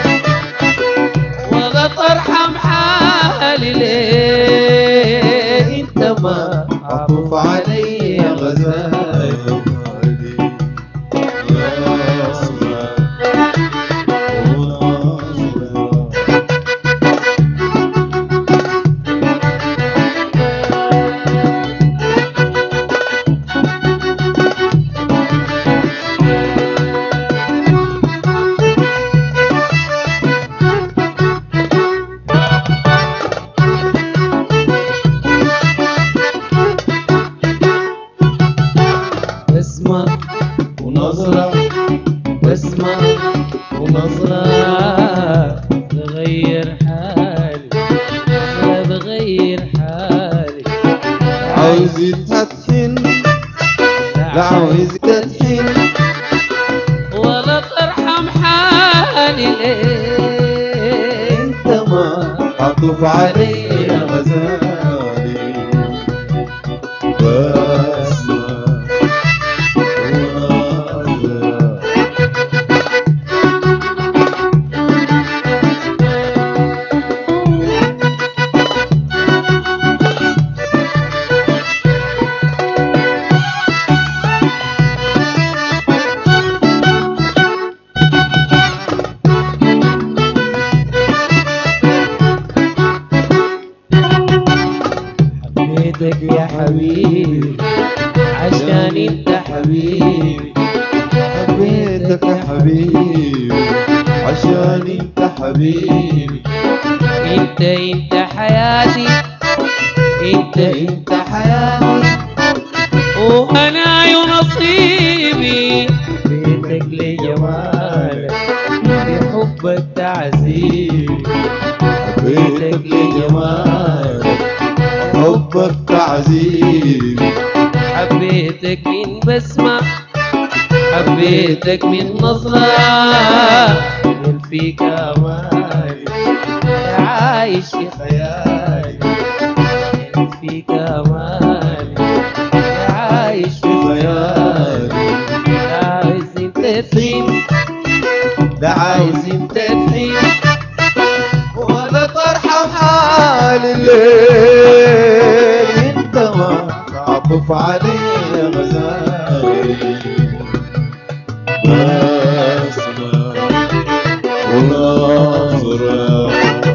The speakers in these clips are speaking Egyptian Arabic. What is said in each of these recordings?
ولا ترحم حالي ليه انت ما عطف علي يا غزال بسمة ونظرة بسمة ونظرة تغير حالي نظرة تغير حالي عاوز تحسن لا عاوز تدحين ولا ترحم حالي ليه انت ما عطف علي يا غزالي بسمة ونظرة حبيتك يا حبيبي عشان انت حبيبي حبيتك يا حبيبي عشان انت حبيبي انت انت حياتي انت انت حياتي وهناي ونصيبي حبيتك لجمالك بحبك تعذيبي حبيتك لجمالك حبك تعذيبي حبيتك من بسمة حبيتك من نظرة من فيك أمالي عايش في خيالي من فيك أمالي عايش في خيالي عايز انت تحين ده عايز انت تحين ولا ترحم حال الليل انت ما تعطف علي يا غزالي بسمة ونظرة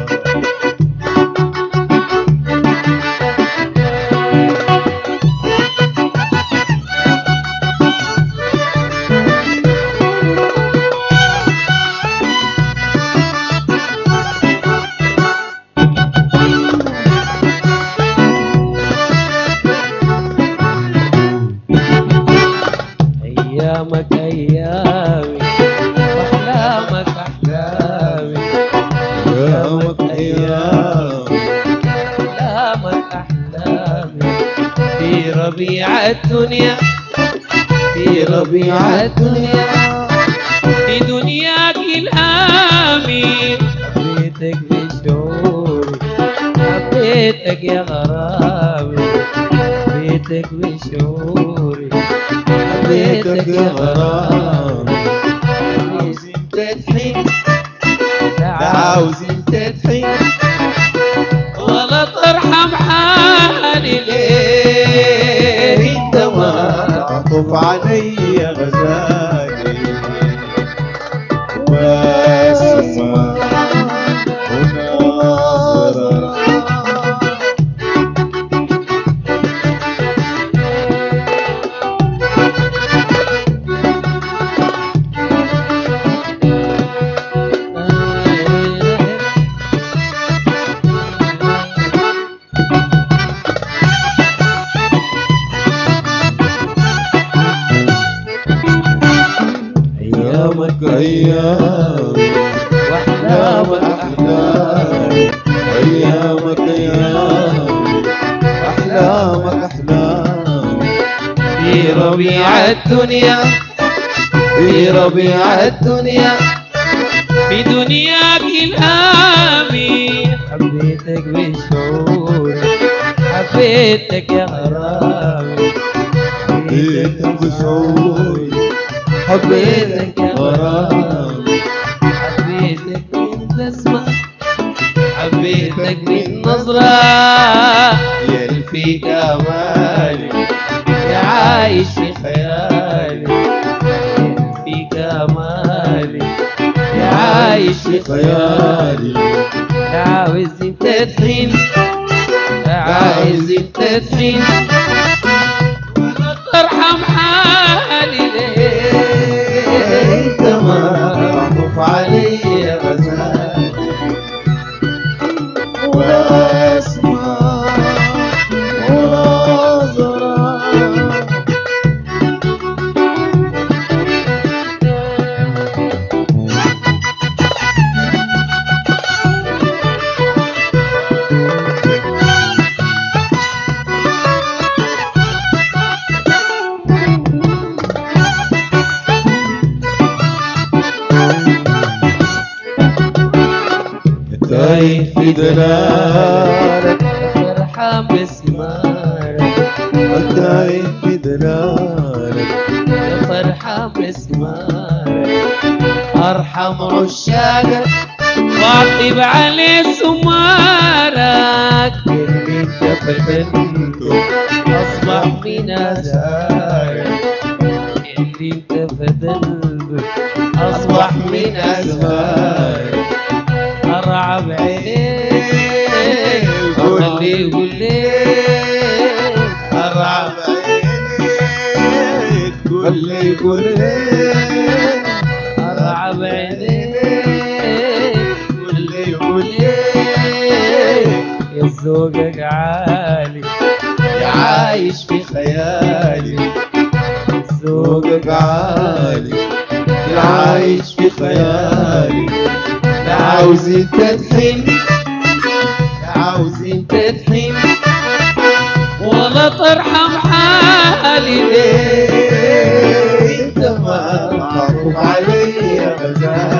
أيامك أيامي وأحلامك أحلامي أيامك أيام أحلامك أحلامي في ربيع الدنيا في ربيع الدنيا في دنياك الآمين حبيتك بشعوري حبيتك يا غرامي حبيتك بشعوري حبيتك يا غرام عاوز انت تحين ده عاوز انت تحين ولا ترحم حالي ليه انت ما تعطف علي يا غزالي واسمع ونظرة أيامك أيام واحلامك احلام أيامك أيام أحلامك أحلام في ربيع الدنيا في ربيع الدنيا في دنياك الآمين حبيتك بشعوري حبيتك يا غرامي حبيتك بشعوري حبيتك يا غرام حبيتك الأسماء حبيتك من نظرة يلفيك امالي يا عايش في خيالي فيك أمالي يا عايش في خيالي خيالي لا عاوز انت تحين لا عايز انت تحين ولا ترحم حالي ليه انت ما تعطف علي غزال ولا اسمع ولا زرع تايه في دلالك فرحان بسمارك تايه في دلالك يا فرحان بسمارك ارحم عشاقك واطيب عليه سمارك اللي انت فتنته اصبح من ازارك اللي انت فتنته اصبح من ازارك ارعب عينيك قول لي قول لي ارعب عينيك قول لي قول لي ارعب عينيك قول لي قول لي يا ذوقك عالي يا عايش في خيالي ذوقك ذوقك عالي يا عايش في خيالي لا عاوزين تدخين لا عاوزين تدحين ولا ترحم حالي ليه انت ما تعطف علي يا غزال